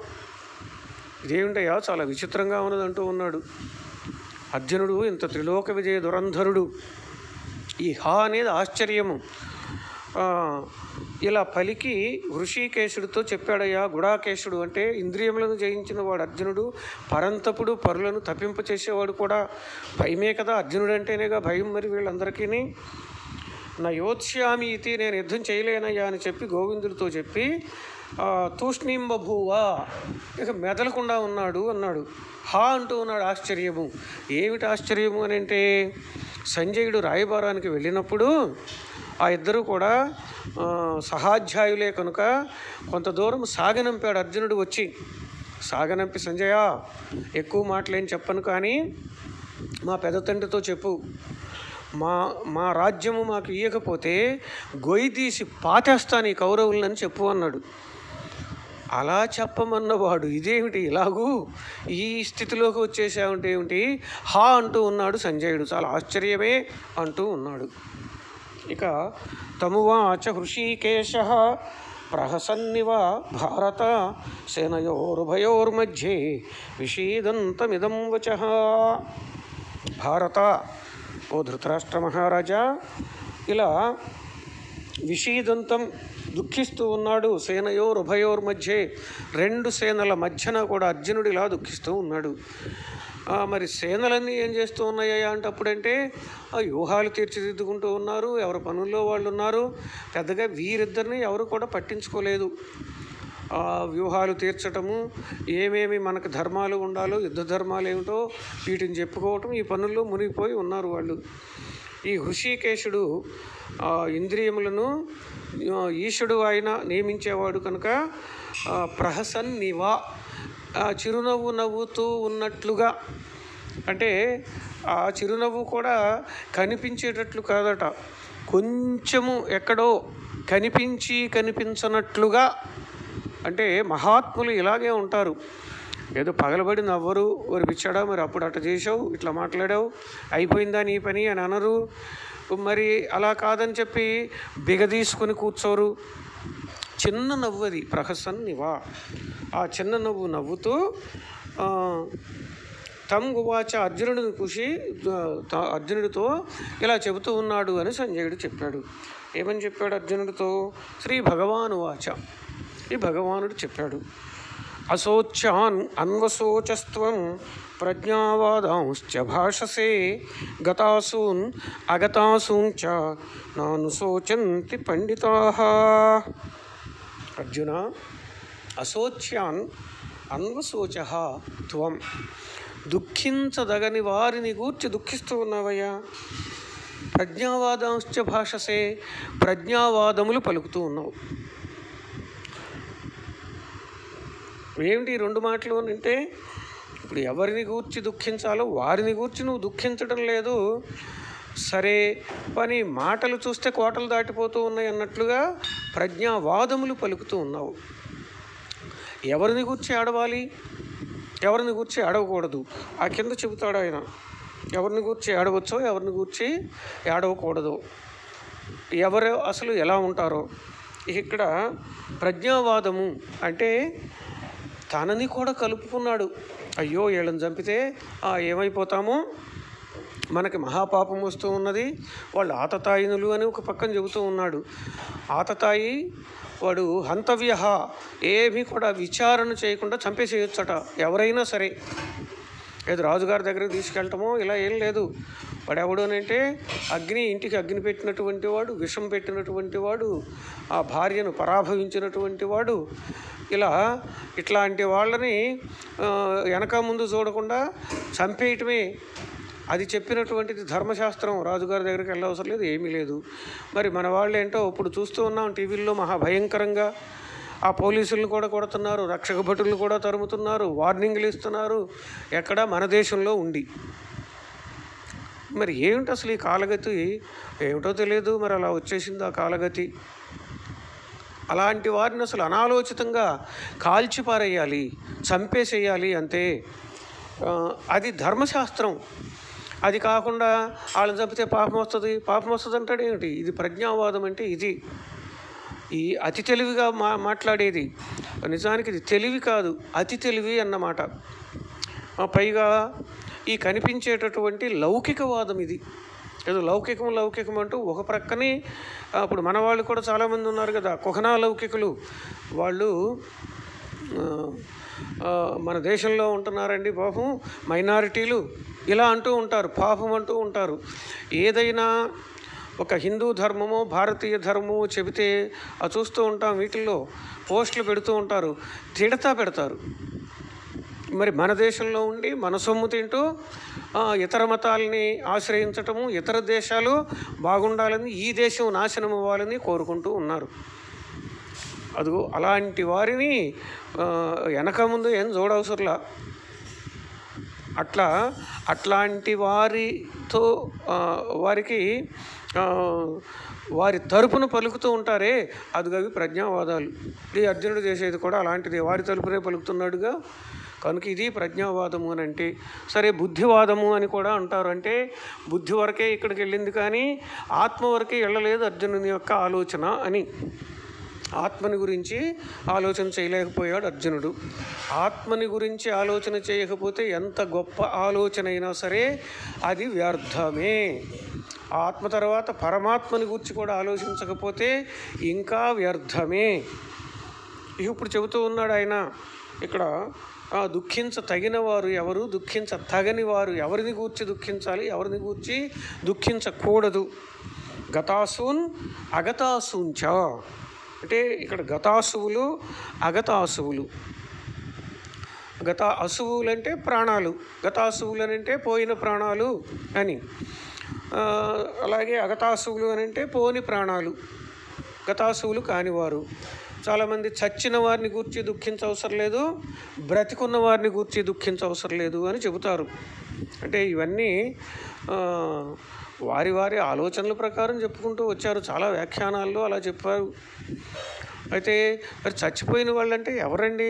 Speaker 1: ఇదేమిటయ్యా చాలా విచిత్రంగా ఉన్నదంటూ ఉన్నాడు అర్జునుడు ఇంత త్రిలోక విజయ దురంధరుడు ఈ హా అనేది ఆశ్చర్యము ఆ, ఇలా పలికి హృషికేశుడితో చెప్పాడయ్యా గుడాకేశుడు అంటే ఇంద్రియములను జయించిన వాడు అర్జునుడు పరంతపుడు పరులను తప్పింపచేసేవాడు కూడా భయమే కదా అర్జునుడు అంటేనేగా భయం మరి వీళ్ళందరికీ నా యోత్స్యామి ఇది నేను యుద్ధం చేయలేనయ్యా అని చెప్పి గోవిందుడితో చెప్పి ఆ, తూష్ణీం బభూవా ఇక మెదలకుండా ఉన్నాడు అన్నాడు హా అంటూ ఉన్నాడు ఆశ్చర్యము ఏమిటి ఆశ్చర్యము అని అంటే సంజయుడు రాయబారానికి వెళ్ళినప్పుడు ఆ ఇద్దరు కూడా ఆ, సహాధ్యాయులే కనుక కొంత దూరం సాగనంపాడు అర్జునుడు వచ్చి సాగనంపి సంజయ ఎక్కువ మాటలేం చెప్పను కానీ మా పెద్ద తండ్రితో చెప్పు మా మా రాజ్యము మాకు ఇయ్యకపోతే గొయ్యి తీసి పాతేస్తాను ఈ కౌరవులని చెప్పు అన్నాడు అలా చెప్పమన్నవాడు ఇదేమిటి ఇలాగూ ఈ స్థితిలోకి వచ్చేసామంటే ఏమిటి హా అంటూ ఉన్నాడు సంజయుడు చాలా ఆశ్చర్యమే అంటూ ఉన్నాడు ఇక తమువాచ హృషీకేశ ప్రహసన్నివ భారత సేనయోరుభయోర్మధ్యే విషీదంతమిదం వచ భారత ఓ ధృతరాష్ట్ర మహారాజా ఇలా విషీదంతం దుఃఖిస్తూ ఉన్నాడు సేనయోర్ ఉభయోర్ మధ్యే రెండు సేనల మధ్యన కూడా అర్జునుడు ఇలా దుఃఖిస్తూ ఉన్నాడు ఆ, మరి సేనలన్నీ ఏం చేస్తూ ఉన్నాయా అంటే అప్పుడంటే ఆ వ్యూహాలు తీర్చిదిద్దుకుంటూ ఉన్నారు ఎవరి పనుల్లో వాళ్ళు ఉన్నారు పెద్దగా వీరిద్దరిని ఎవరు కూడా పట్టించుకోలేదు ఆ వ్యూహాలు తీర్చటము ఏమేమి మనకు ధర్మాలు ఉండాలో యుద్ధ ధర్మాలు ఏమిటో వీటిని చెప్పుకోవటం ఈ పనుల్లో మునిగిపోయి ఉన్నారు వాళ్ళు ఈ హృషికేశుడు ఆ, ఇంద్రియములను ఆ, ఈశుడు ఆయన నియమించేవాడు కనుక ఆ, ప్రహసన్ నివా ఆ చిరునవ్వు నవ్వుతూ ఉన్నట్లుగా అంటే ఆ చిరునవ్వు కూడా కనిపించేటట్లు కాదట కొంచెము ఎక్కడో కనిపించి కనిపించనట్లుగా అంటే మహాత్ములు ఇలాగే ఉంటారు ఏదో పగలబడి నవ్వరు ఒరి పిచ్చాడా మరి అప్పుడు అట్ట చేసావు ఇట్లా మాట్లాడావు అయిపోయిందా నీ పని అని అనరు మరి అలా కాదని చెప్పి బిగదీసుకుని కూర్చోరు చిన్న నవ్వు అది ప్రహసన్ నివా ఆ చిన్న నవ్వు నవ్వుతూ ఆ, తమ్ గువాచ అర్జునుడిని చూసి ఆ, త- అర్జునుడితో ఇలా చెబుతూ ఉన్నాడు అని సంజయుడు చెప్పాడు ఏమని చెప్పాడు అర్జునుడితో శ్రీ భగవాను వాచ ఈ భగవానుడు చెప్పాడు అశోచ్యాన్ అన్వశోచస్త్వం ప్రజ్ఞావాదాంశ్చ భాషసే గతాసూన్ అగతాసూన్ చ నాను శోచంతి పండితా అర్జున అశోచ్యాన్ అన్వశోచ త్వం దుఃఖించదగని వారిని గూర్చి దుఃఖిస్తూ ఉన్నావయ్యా ప్రజ్ఞావాదాంశ్చ భాషసే ప్రజ్ఞావాదములు పలుకుతూ ఉన్నావు ఏమిటి ఈ రెండు మాటలు అని అంటే ఇప్పుడు ఎవరిని గూర్చి దుఃఖించాలో వారిని గూర్చి నువ్వు దుఃఖించడం లేదు సరే పని మాటలు చూస్తే కోటలు దాటిపోతూ ఉన్నాయి అన్నట్లుగా ప్రజ్ఞావాదములు పలుకుతూ ఉన్నావు ఎవరిని గూర్చి ఆడవాలి ఎవరిని గూర్చి ఆడవకూడదు ఆ కింద చెబుతాడు ఆయన ఎవరిని గూర్చి ఆడవచ్చో ఎవరిని గూర్చి ఆడవకూడదు ఎవరు అసలు ఎలా ఉంటారో ఇక్కడ ప్రజ్ఞావాదము అంటే తనని కూడా కలుపుకున్నాడు అయ్యో వీళ్ళని చంపితే ఆ, ఏమైపోతామో మనకి మహాపాపం వస్తూ ఉన్నది వాళ్ళు ఆతతాయినులు అని ఒక పక్కన చెబుతూ ఉన్నాడు ఆతతాయి వాడు హంతవ్య ఏమీ కూడా విచారణ చేయకుండా చంపేసేయొచ్చట ఎవరైనా సరే ఏదో రాజుగారి దగ్గరికి తీసుకెళ్ళటమో ఇలా ఏం లేదు వాడు ఎవడనంటే అగ్ని ఇంటికి అగ్ని పెట్టినటువంటి వాడు విషం పెట్టినటువంటి వాడు ఆ భార్యను పరాభవించినటువంటి వాడు ఇలా ఇట్లాంటి వాళ్ళని ఆ, వెనక ముందు చూడకుండా చంపేయటమే అది చెప్పినటువంటిది ధర్మశాస్త్రం రాజుగారి దగ్గరికి వెళ్ళవసరం లేదు ఏమీ లేదు మరి మన వాళ్ళు ఏంటో ఇప్పుడు చూస్తూ ఉన్నాం టీవీల్లో మహా భయంకరంగా ఆ పోలీసులను కూడా కొడుతున్నారు రక్షక భటులను కూడా తరుముతున్నారు వార్నింగ్లు ఇస్తున్నారు ఎక్కడ మన దేశంలో ఉండి మరి ఏమిటి అసలు ఈ కాలగతి ఏమిటో తెలియదు మరి అలా వచ్చేసింది ఆ కాలగతి అలాంటి వారిని అసలు అనాలోచితంగా కాల్చిపారేయాలి చంపేసేయాలి అంతే ఆ, అది ధర్మశాస్త్రం అది కాకుండా వాళ్ళని చంపితే పాపం వస్తుంది పాపం వస్తుంది అంటాడు ఏమిటి ఇది ప్రజ్ఞావాదం అంటే ఇది ఈ అతి తెలివిగా మా మాట్లాడేది నిజానికి ఇది తెలివి కాదు అతి తెలివి అన్నమాట ఆ, పైగా ఈ కనిపించేటటువంటి లౌకికవాదం ఇది ఏదో లౌకికం లౌకికం అంటూ ఒక ప్రక్కనే ఆ, ఇప్పుడు మన వాళ్ళు కూడా చాలామంది ఉన్నారు కదా కుహనా లౌకికులు వాళ్ళు ఆ, ఆ, మన దేశంలో ఉంటున్నారండి పాపం మైనారిటీలు ఇలా అంటూ ఉంటారు పాపం అంటూ ఉంటారు ఏదైనా ఒక హిందూ ధర్మమో భారతీయ ధర్మమో చెబితే అది చూస్తూ ఉంటాం వీటిల్లో పోస్టులు పెడుతూ ఉంటారు తిడతా పెడతారు మరి మన దేశంలో ఉండి మన సొమ్ము తింటూ ఆ, ఇతర మతాలని ఆశ్రయించటము ఇతర దేశాలు బాగుండాలని ఈ దేశం నాశనం అవ్వాలని కోరుకుంటూ ఉన్నారు అదిగో అలాంటి వారిని ఆ, వెనక ముందు ఏం చూడవసరంలా అట్లా అట్లాంటి వారితో ఆ, వారికి ఆ, వారి తరపున పలుకుతూ ఉంటారే అదిగవి ప్రజ్ఞావాదాలు ఈ అర్జునుడు చేసేది కూడా అలాంటిది వారి తరపునే పలుకుతున్నాడుగా కనుక ఇది ప్రజ్ఞావాదము అని అంటే సరే బుద్ధివాదము అని కూడా అంటారు అంటే బుద్ధి వరకే ఇక్కడికి వెళ్ళింది కానీ ఆత్మ వరకే వెళ్ళలేదు అర్జునుని యొక్క ఆలోచన అని ఆత్మని గురించి ఆలోచన చేయలేకపోయాడు అర్జునుడు ఆత్మని గురించి ఆలోచన చేయకపోతే ఎంత గొప్ప ఆలోచన అయినా సరే అది వ్యర్థమే ఆత్మ తర్వాత పరమాత్మని గురించి కూడా ఆలోచించకపోతే ఇంకా వ్యర్థమే ఇప్పుడు చెబుతూ ఉన్నాడు ఆయన ఇక్కడ ఆ, దుఃఖించ తగిన వారు ఎవరు దుఃఖించ తగని వారు ఎవరిని గూర్చి దుఃఖించాలి ఎవరిని గూర్చి దుఃఖించకూడదు గతాసూన్ అగతాసూంచ అంటే ఇక్కడ గతాసువులు అగతాసువులు గత అసువులు అంటే ప్రాణాలు గతాసువులు అని అంటే పోయిన ప్రాణాలు అని ఆ, అలాగే అగతాసువులు అని అంటే పోని ప్రాణాలు గతాసువులు కానివారు చాలామంది చచ్చిన వారిని గూర్చి దుఃఖించవసరం లేదు బ్రతికున్న వారిని గూర్చి దుఃఖించవసరం లేదు అని చెబుతారు అంటే ఇవన్నీ ఆ, వారి వారి ఆలోచనల ప్రకారం చెప్పుకుంటూ వచ్చారు చాలా వ్యాఖ్యానాల్లో అలా చెప్పారు అయితే మరి చచ్చిపోయిన వాళ్ళంటే ఎవరండి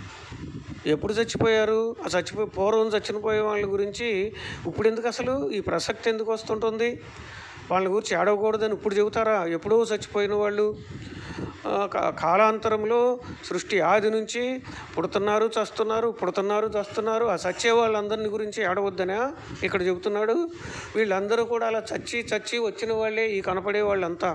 Speaker 1: ఎప్పుడు చచ్చిపోయారు ఆ చచ్చిపోయి పూర్వం చచ్చిపోయే వాళ్ళ గురించి ఇప్పుడు ఎందుకు అసలు ఈ ప్రసక్తి ఎందుకు వస్తుంటుంది వాళ్ళ గురించి ఏడవకూడదని ఇప్పుడు చెబుతారా ఎప్పుడో చచ్చిపోయిన వాళ్ళు ఆ, కా- కాలాంతరంలో సృష్టి ఆది నుంచి పుడుతున్నారు చస్తున్నారు పుడుతున్నారు చస్తున్నారు ఆ చచ్చే వాళ్ళందరిని గురించి ఏడవద్దనా ఇక్కడ చెబుతున్నాడు వీళ్ళందరూ కూడా అలా చచ్చి చచ్చి వచ్చిన వాళ్ళే ఈ కనపడే వాళ్ళంతా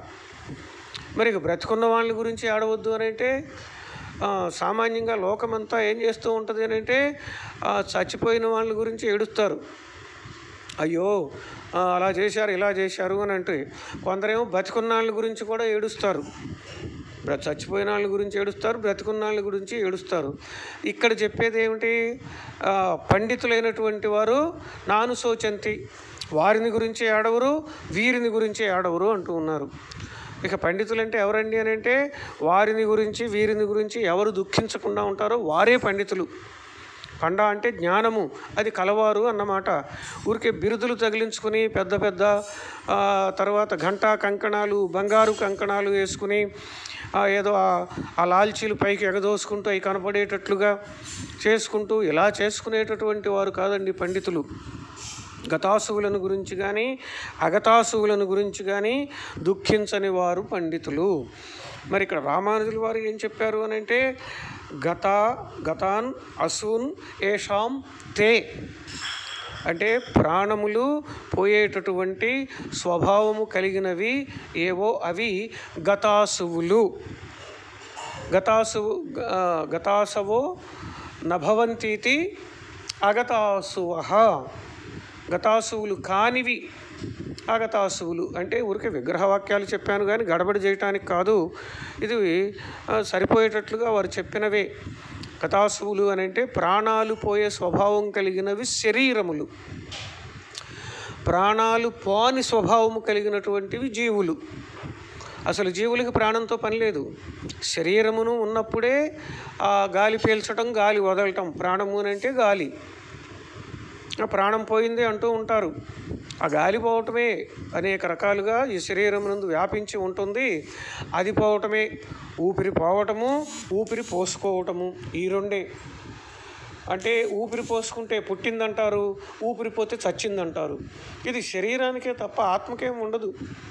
Speaker 1: మరి ఇక బ్రతుకున్న వాళ్ళ గురించి ఆడవద్దు అని అంటే ఆ, సామాన్యంగా లోకమంతా ఏం చేస్తూ ఉంటుంది అని అంటే ఆ, చచ్చిపోయిన వాళ్ళ గురించి ఏడుస్తారు అయ్యో ఆ, అలా చేశారు ఇలా చేశారు అని అంటే కొందరేమో బతికున్న వాళ్ళ గురించి కూడా ఏడుస్తారు బ్ర- చచ్చిపోయిన వాళ్ళ గురించి ఏడుస్తారు బ్రతికున్న వాళ్ళ గురించి ఏడుస్తారు ఇక్కడ చెప్పేది ఏమిటి ఆ, పండితులైనటువంటి వారు నాను శోచంతి వారిని గురించి ఆడవరు వీరిని గురించి ఆడవరు అంటూ ఉన్నారు ఇక పండితులంటే ఎవరండి అని అంటే వారిని గురించి వీరిని గురించి ఎవరు దుఃఖించకుండా ఉంటారో వారే పండితులు పండ అంటే జ్ఞానము అది కలవారు అన్నమాట ఊరికే బిరుదులు తగిలించుకుని పెద్ద పెద్ద ఆ, తర్వాత ఘంటా కంకణాలు బంగారు కంకణాలు వేసుకుని ఆ, ఏదో ఆ- ఆ లాల్చీలు పైకి ఎగదోసుకుంటూ అవి కనపడేటట్లుగా చేసుకుంటూ ఇలా చేసుకునేటటువంటి వారు కాదండి పండితులు గతాసువులను గురించి కానీ అగతాసువులను గురించి కానీ దుఃఖించని వారు పండితులు మరి ఇక్కడ రామానుజుల వారు ఏం చెప్పారు అని అంటే గత గతాన్ అసూన్ ఏషాం తే అంటే ప్రాణములు పోయేటటువంటి స్వభావము కలిగినవి ఏవో అవి గతాసువులు గతాసువు ఆ, గతాసవో నభవంతీతి అగతాసువ గతాసువులు కానివి ఆగతాసువులు అంటే ఊరికే విగ్రహవాక్యాలు చెప్పాను కానీ గడబడి చేయటానికి కాదు ఇది ఆ, సరిపోయేటట్లుగా వారు చెప్పినవే గతాసువులు అని అంటే ప్రాణాలు పోయే స్వభావం కలిగినవి శరీరములు ప్రాణాలు పోని స్వభావము కలిగినటువంటివి జీవులు అసలు జీవులకి ప్రాణంతో పని లేదు శరీరమును ఉన్నప్పుడే ఆ గాలి పీల్చడం గాలి వదలటం ప్రాణము అని అంటే గాలి ఆ ప్రాణం పోయింది అంటూ ఉంటారు ఆ గాలి పోవటమే అనేక రకాలుగా ఈ శరీరం నందు వ్యాపించి ఉంటుంది అది పోవటమే ఊపిరి పోవటము ఊపిరి పోసుకోవటము ఈ రెండే అంటే ఊపిరి పోసుకుంటే పుట్టిందంటారు ఊపిరి పోతే చచ్చిందంటారు ఇది శరీరానికే తప్ప ఆత్మకేం ఉండదు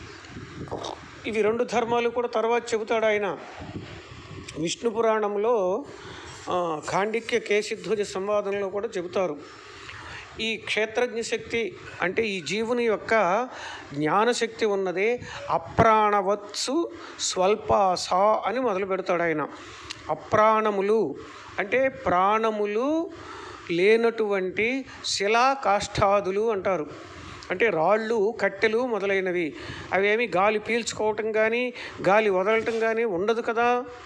Speaker 1: ఇవి రెండు ధర్మాలు కూడా తర్వాత చెబుతాడు ఆయన విష్ణు పురాణంలో ఆ, ఖాండిక్య కేసిధ్వజ సంవాదంలో కూడా చెబుతారు ఈ క్షేత్రజ్ఞ శక్తి అంటే ఈ జీవుని యొక్క జ్ఞానశక్తి ఉన్నదే అప్రాణవత్సు స్వల్పాస అని మొదలు పెడతాడు ఆయన అప్రాణములు అంటే ప్రాణములు లేనటువంటి శిలా కాష్టాదులు అంటారు అంటే రాళ్ళు కట్టెలు మొదలైనవి అవేమి గాలి పీల్చుకోవటం కానీ గాలి వదలటం కానీ ఉండదు కదా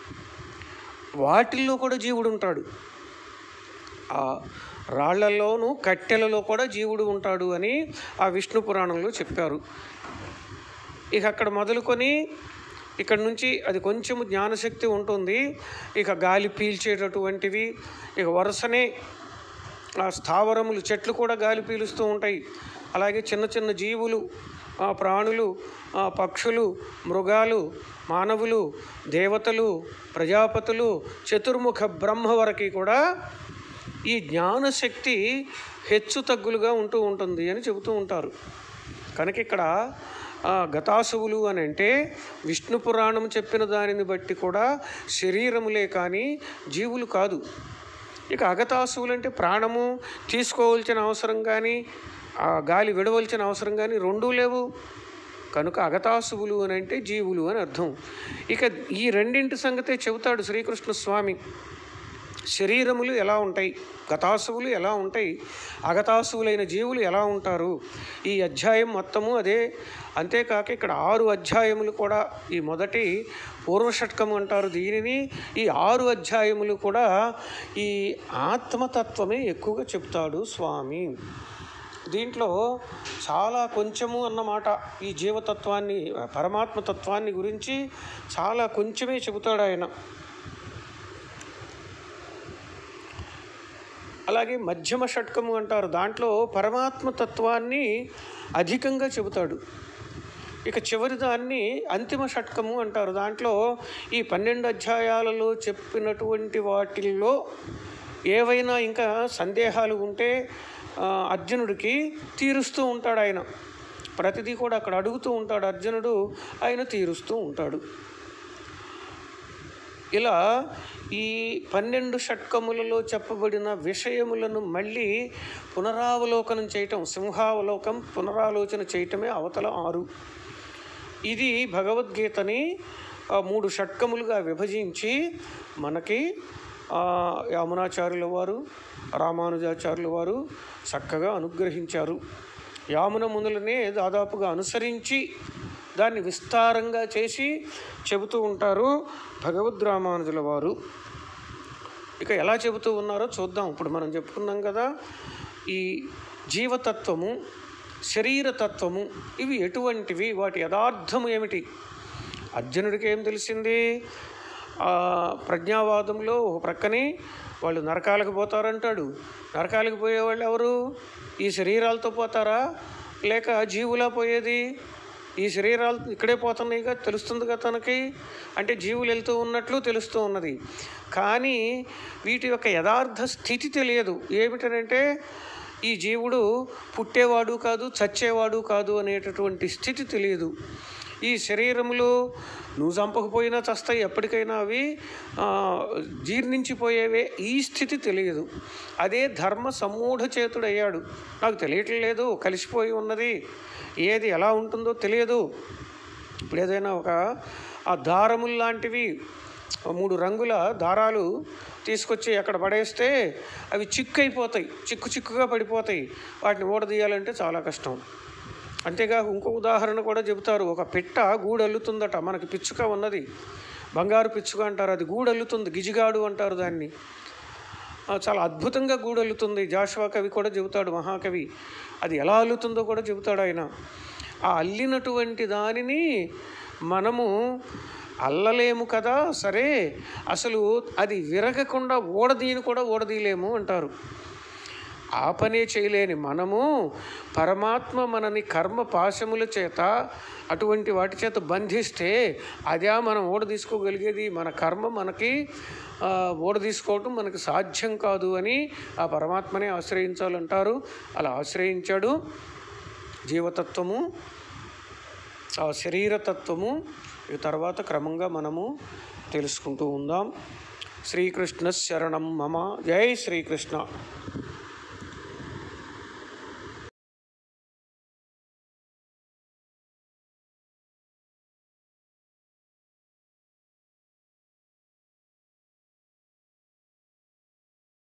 Speaker 1: వాటిల్లో కూడా జీవుడు ఉంటాడు ఆ రాళ్లలోనూ కట్టెలలో కూడా జీవుడు ఉంటాడు అని ఆ విష్ణు పురాణంలో చెప్పారు ఇక అక్కడ మొదలుకొని ఇక్కడ నుంచి అది కొంచెం జ్ఞానశక్తి ఉంటుంది ఇక గాలి పీల్చేటటువంటివి ఇక వరుసనే ఆ స్థావరములు చెట్లు కూడా గాలి పీలుస్తూ ఉంటాయి అలాగే చిన్న చిన్న జీవులు ఆ ప్రాణులు ఆ పక్షులు మృగాలు మానవులు దేవతలు ప్రజాపతులు చతుర్ముఖ బ్రహ్మ వరకు కూడా ఈ జ్ఞానశక్తి హెచ్చు తగ్గులుగా ఉంటూ ఉంటుంది అని చెబుతూ ఉంటారు కనుక ఇక్కడ ఆ, గతాసువులు అని అంటే విష్ణు పురాణం చెప్పిన దానిని బట్టి కూడా శరీరములే కానీ జీవులు కాదు ఇక అగతాసువులు అంటే ప్రాణము తీసుకోవాల్సిన అవసరం కానీ ఆ గాలి విడవలసిన అవసరం కానీ రెండూ లేవు కనుక అగతాసువులు అని అంటే జీవులు అని అర్థం ఇక ఈ రెండింటి సంగతే చెబుతాడు శ్రీకృష్ణ స్వామి శరీరములు ఎలా ఉంటాయి గతాసువులు ఎలా ఉంటాయి అగతాసువులైన జీవులు ఎలా ఉంటారు ఈ అధ్యాయం మొత్తము అదే అంతేకాక ఇక్కడ ఆరు అధ్యాయములు కూడా ఈ మొదటి పూర్వషట్కం అంటారు దీనిని ఈ ఆరు అధ్యాయములు కూడా ఈ ఆత్మతత్వమే ఎక్కువగా చెప్తాడు స్వామి దీంట్లో చాలా కొంచెము అన్నమాట ఈ జీవతత్వాన్ని పరమాత్మ తత్వాన్ని గురించి చాలా కొంచెమే చెబుతాడు ఆయన అలాగే మధ్యమ షట్కము అంటారు దాంట్లో పరమాత్మ తత్వాన్ని అధికంగా చెబుతాడు ఇక చివరి దాన్ని అంతిమ షట్కము అంటారు దాంట్లో ఈ పన్నెండు అధ్యాయాలలో చెప్పినటువంటి వాటిల్లో ఏవైనా ఇంకా సందేహాలు ఉంటే ఆ, అర్జునుడికి తీరుస్తూ ఉంటాడు ఆయన ప్రతిదీ కూడా అక్కడ అడుగుతూ ఉంటాడు అర్జునుడు ఆయన తీరుస్తూ ఉంటాడు ఇలా ఈ పన్నెండు షట్కములలో చెప్పబడిన విషయములను మళ్ళీ పునరావలోకనం చేయటం సింహావలోకం పునరాలోచన చేయటమే అవతల ఆరు ఇది భగవద్గీతని ఆ, మూడు షట్కములుగా విభజించి మనకి ఆ, యామునాచార్యుల వారు రామానుజాచార్యుల వారు చక్కగా అనుగ్రహించారు యామున మునులనే దాదాపుగా అనుసరించి దాన్ని విస్తారంగా చేసి చెబుతూ ఉంటారు భగవద్ రామానుజుల వారు ఇక ఎలా చెబుతూ ఉన్నారో చూద్దాం ఇప్పుడు మనం చెప్పుకున్నాం కదా ఈ జీవతత్వము శరీరతత్వము ఇవి ఎటువంటివి వాటి యథార్థము ఏమిటి అర్జునుడికి ఏం తెలిసింది ఆ, ప్రజ్ఞావాదంలో ఒక ప్రక్కని వాళ్ళు నరకాలకు పోతారంటాడు నరకాలకు పోయేవాళ్ళు ఎవరు ఈ శరీరాలతో పోతారా లేక జీవులా పోయేది ఈ శరీరాలు ఇక్కడే పోతున్నాయిగా తెలుస్తుందిగా తనకి అంటే జీవులు వెళ్తూ ఉన్నట్లు తెలుస్తూ ఉన్నది కానీ వీటి యొక్క యథార్థ స్థితి తెలియదు ఏమిటనంటే ఈ జీవుడు పుట్టేవాడు కాదు చచ్చేవాడు కాదు అనేటటువంటి స్థితి తెలియదు ఈ శరీరములు నువ్వు చంపకపోయినా చస్తాయి ఎప్పటికైనా అవి ఆ, జీర్ణించిపోయేవే ఈ స్థితి తెలియదు అదే ధర్మ సమ్మూఢ చేతుడయ్యాడు నాకు తెలియట్లేదు కలిసిపోయి ఉన్నది ఏది ఎలా ఉంటుందో తెలియదు ఇప్పుడు ఏదైనా ఒక ఆ దారములు లాంటివి మూడు రంగుల దారాలు తీసుకొచ్చి అక్కడ పడేస్తే అవి చిక్కు అయిపోతాయి చిక్కు చిక్కుగా పడిపోతాయి వాటిని ఊడదీయాలంటే చాలా కష్టం అంతేగా ఇంకో ఉదాహరణ కూడా చెబుతారు ఒక పిట్ట గూడు అల్లుతుందట మనకి పిచ్చుక ఉన్నది బంగారు పిచ్చుక అంటారు అది గూడు అల్లుతుంది గిజిగాడు అంటారు దాన్ని ఆ, చాలా అద్భుతంగా గూడు అల్లుతుంది జాషువా కవి కూడా చెబుతాడు మహాకవి అది ఎలా అల్లుతుందో కూడా చెబుతాడు ఆయన ఆ అల్లినటువంటి దానిని మనము అల్లలేము కదా సరే అసలు అది విరగకుండా ఓడదీని కూడా ఓడదీయలేము అంటారు ఆ పనే చేయలేని మనము పరమాత్మ మనని కర్మ పాశముల చేత అటువంటి వాటి చేత బంధిస్తే అదే మనం ఓడ తీసుకోగలిగేది మన కర్మ మనకి ఆ, ఓడ తీసుకోవటం మనకి సాధ్యం కాదు అని ఆ పరమాత్మనే ఆశ్రయించాలంటారు అలా ఆశ్రయించాడు జీవతత్వము ఆ శరీరతత్వము ఈ తర్వాత క్రమంగా మనము తెలుసుకుంటూ ఉందాం శ్రీకృష్ణ శరణం మమ జై శ్రీకృష్ణ